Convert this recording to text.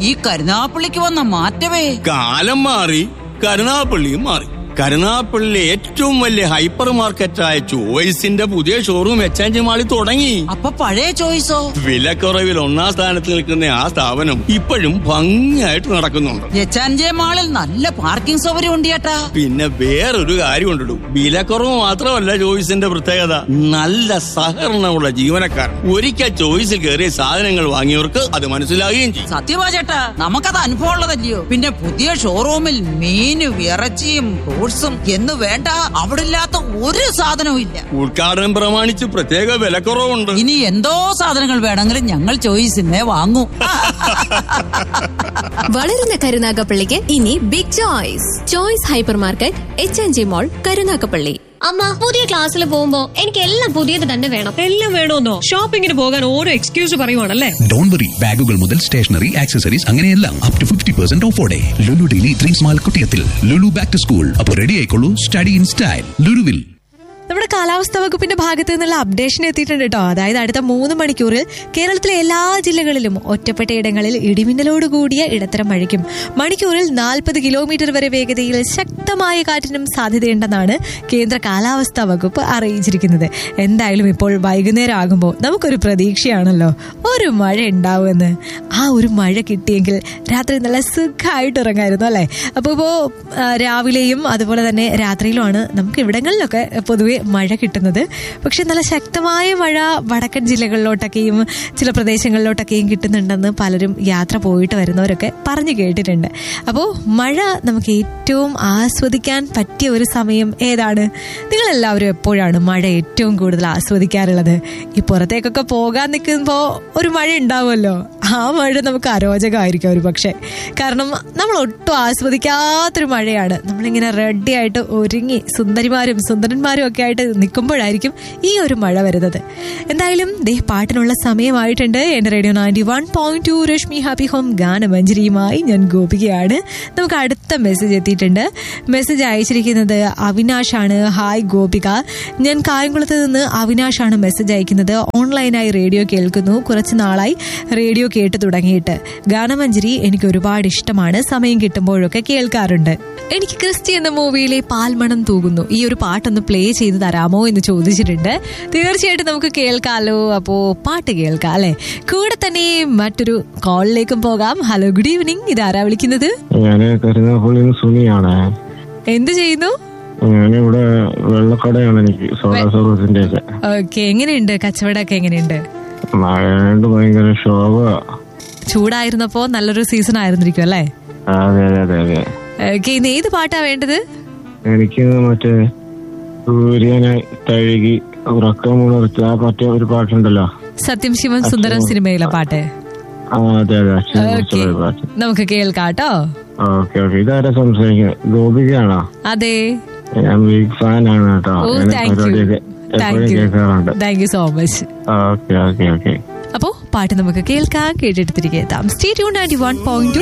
ഈ കരുനാപ്പള്ളിക്ക് വന്ന മാറ്റമേ കാലം മാറി കരുനാപ്പള്ളിയും മാറി കരുനാപ്പള്ളിയിലെ ഏറ്റവും വലിയ ഹൈപ്പർ മാർക്കറ്റായ ചോയ്സിന്റെ പുതിയ ഷോറൂം എച്ച് മാളിൽ തുടങ്ങി അപ്പൊ പഴയ ചോയ്സോ വിലക്കുറവിൽ ഒന്നാം സ്ഥാനത്ത് നിൽക്കുന്ന ആ സ്ഥാപനം ഇപ്പോഴും ഭംഗിയായിട്ട് നടക്കുന്നുണ്ട് എച്ചാൻജെ മാളിൽ നല്ല പാർക്കിംഗ് സൗകര്യം ഉണ്ട് ചേട്ടാ പിന്നെ വേറൊരു കാര്യം ഉണ്ടിടും വിലക്കുറവ് മാത്രമല്ല ചോയ്സിന്റെ പ്രത്യേകത നല്ല സഹകരണമുള്ള ജീവനക്കാർ ഒരിക്കൽ ചോയ്സിൽ കയറിയ സാധനങ്ങൾ വാങ്ങിയവർക്ക് അത് മനസ്സിലാകുകയും ചെയ്യും സത്യമാ ചേട്ടാ നമുക്കത് അനുഭവം ഉള്ളതല്ലയോ പിന്നെ പുതിയ ഷോറൂമിൽ മീനും ഇറച്ചിയും ഫ്രൂട്ട്സും എന്ന് വേണ്ട അവിടെ ഇല്ലാത്ത ഒരു സാധനവും ഇല്ല ഉദ്ഘാടനം പ്രമാണിച്ച് പ്രത്യേക വിലക്കുറവുണ്ട് ഇനി എന്തോ സാധനങ്ങൾ വേണമെങ്കിലും ഞങ്ങൾ ചോയ്സിന്നെ വാങ്ങൂ വളരുന്ന കരുനാഗപ്പള്ളിക്ക് ഇനി big choice choice hyper market H N G mall Karunagappally അമ്മ പുതിയ ക്ലാസ്സിൽ പോകുമ്പോ എനിക്ക് എല്ലാം പുതിയത് തന്നെ വേണം എല്ലാം വേണമെന്നോ ഷോപ്പിങ്ങിന് പോകാൻ ഓരോ എക്സ്ക്യൂസ് പറയുവാണല്ലേ ഡോൺ വറി ബാഗുകൾ മുതൽ സ്റ്റേഷനറി ആക്സസറീസ് അങ്ങനെയെല്ലാം അപ് ടു ഫിഫ്റ്റി പെർസെന്റ് ഓഫോടെ ലുലു ഡെയിലി ഡ്രീം സ്മാൾ കുട്ടിയത്തിൽ ലുലു ബാക്ക് ടു സ്കൂൾ അപ്പോൾ റെഡി ആയിക്കോളൂ സ്റ്റഡി ഇൻ സ്റ്റൈൽ ലുലുവിൽ നമ്മുടെ കാലാവസ്ഥാ വകുപ്പിന്റെ ഭാഗത്ത് നിന്നുള്ള അപ്ഡേഷൻ എത്തിയിട്ടുണ്ട് കേട്ടോ അതായത് അടുത്ത മൂന്ന് മണിക്കൂറിൽ കേരളത്തിലെ എല്ലാ ജില്ലകളിലും ഒറ്റപ്പെട്ട ഇടങ്ങളിൽ ഇടിമിന്നലോട് കൂടിയ ഇടത്തരം മഴയ്ക്കും മണിക്കൂറിൽ നാൽപ്പത് കിലോമീറ്റർ വരെ വേഗതയിൽ ശക്തമായ കാറ്റിനും സാധ്യതയുണ്ടെന്നാണ് കേന്ദ്ര കാലാവസ്ഥാ വകുപ്പ് അറിയിച്ചിരിക്കുന്നത് എന്തായാലും ഇപ്പോൾ വൈകുന്നേരം ആകുമ്പോൾ നമുക്കൊരു പ്രതീക്ഷയാണല്ലോ ഒരു മഴ ഉണ്ടാവുമെന്ന് ആ ഒരു മഴ കിട്ടിയെങ്കിൽ രാത്രി നല്ല സുഖമായിട്ട് ഉറങ്ങായിരുന്നു അല്ലേ അപ്പോൾ ഇപ്പോൾ രാവിലെയും അതുപോലെ തന്നെ രാത്രിയിലുമാണ് നമുക്ക് ഇവിടങ്ങളിലൊക്കെ പൊതുവെ മഴ കിട്ടുന്നത് പക്ഷെ നല്ല ശക്തമായ മഴ വടക്കൻ ജില്ലകളിലോട്ടൊക്കെയും ചില പ്രദേശങ്ങളിലോട്ടൊക്കെയും കിട്ടുന്നുണ്ടെന്ന് പലരും യാത്ര പോയിട്ട് വരുന്നവരൊക്കെ പറഞ്ഞു കേട്ടിട്ടുണ്ട് അപ്പോൾ മഴ നമുക്ക് ഏറ്റവും ആസ്വദിക്കാൻ പറ്റിയ ഒരു സമയം ഏതാണ് നിങ്ങളെല്ലാവരും എപ്പോഴാണ് മഴ ഏറ്റവും കൂടുതൽ ആസ്വദിക്കാറുള്ളത് ഈ പുറത്തേക്കൊക്കെ പോകാൻ നിൽക്കുമ്പോൾ ഒരു മഴ ഉണ്ടാവുമല്ലോ ആ മഴ നമുക്ക് അരോചകമായിരിക്കും ഒരു പക്ഷേ കാരണം നമ്മൾ ഒട്ടും ആസ്വദിക്കാത്തൊരു മഴയാണ് നമ്മളിങ്ങനെ റെഡി ആയിട്ട് ഒരുങ്ങി സുന്ദരിമാരും സുന്ദരന്മാരും ഒക്കെ ആയിട്ട് നിൽക്കുമ്പോഴായിരിക്കും ഈ ഒരു മഴ വരുന്നത് എന്തായാലും ദേ പാട്ടിനുള്ള സമയമായിട്ടുണ്ട് എൻ്റെ radio ninety one point two Rashmi happy home ഗാനമഞ്ജരിയുമായി ഞാൻ ഗോപികയാണ് നമുക്ക് അടുത്ത മെസ്സേജ് എത്തിയിട്ടുണ്ട് മെസ്സേജ് അയച്ചിരിക്കുന്നത് അവിനാഷാണ് ഹായ് ഗോപിക ഞാൻ കായംകുളത്ത് നിന്ന് അവിനാഷാണ് മെസ്സേജ് അയക്കുന്നത് ഓൺലൈനായി റേഡിയോ കേൾക്കുന്നു കുറച്ച് നാളായി റേഡിയോ കേട്ട് തുടങ്ങിയിട്ട് ഗാനമഞ്ജരി എനിക്ക് ഒരുപാട് ഇഷ്ടമാണ് സമയം കിട്ടുമ്പോഴൊക്കെ കേൾക്കാറുണ്ട് എനിക്ക് ക്രിസ്റ്റി എന്ന മൂവിയിലെ പാൽമണം തൂകുന്നു ഈ ഒരു പാട്ടൊന്ന് പ്ലേ ചെയ്ത് തരാമോ എന്ന് ചോദിച്ചിട്ടുണ്ട് തീർച്ചയായിട്ടും നമുക്ക് കേൾക്കാലോ അപ്പോ പാട്ട് കേൾക്കാം അല്ലെ കൂടെ തന്നെ മറ്റൊരു കോളിലേക്കും പോകാം ഹലോ ഗുഡ് ഈവനിങ് ഇതാരാ വിളിക്കുന്നത് ഞാന് കരുനാഗപ്പള്ളിയിൽ നിന്ന് സുനിയാണ് എന്ത് ചെയ്യുന്നു ഞാനിവിടെ വെള്ളക്കടയാണ് എനിക്ക് സോഡ സർവീസിന്റെ ഒക്കെ ഓക്കെ എങ്ങനെയുണ്ട് കച്ചവടമൊക്കെ എങ്ങനെയുണ്ട് മഴയുണ്ട് ഭയങ്കര ശോഭ ചൂടായിരുന്നപ്പോ നല്ലൊരു സീസൺ ആയിരുന്നിരിക്കും അല്ലേ അതെ അതെ അതെ അതെ ഓക്കെ ഇന്ന് ഏത് പാട്ടാ വേണ്ടത് എനിക്ക് മറ്റേ സൂര്യനെ തഴുകി ഉറക്കമുണർച്ച ആ മറ്റേ ഒരു പാട്ടുണ്ടല്ലോ സത്യം ശിവൻ സുന്ദരം സിനിമയിലെ പാട്ട് ആ അതെ അതെ അച്ഛനെ ഓക്കെ കുറിച്ചുള്ള ഒരു പാട്ട് നമുക്ക് കേൾക്കാട്ടോ ഓക്കെ ഓക്കെ ഇതാരാ സംസാരിക്കുന്നത് ഗോപികയാണോ അതെ ഞാൻ ബിഗ് ഫാൻ ആണ് കേട്ടോ ഓ ഞാൻ താങ്ക് യു പരിപാടിയൊക്കെ താങ്ക് എപ്പോഴും യു കേൾക്കാറുണ്ട് thank you so much okay okay okay അപ്പോ പാട്ട് നമുക്ക് കേൾക്കാം കേട്ടെടുത്തിരിക്കാം stay tune ninety one point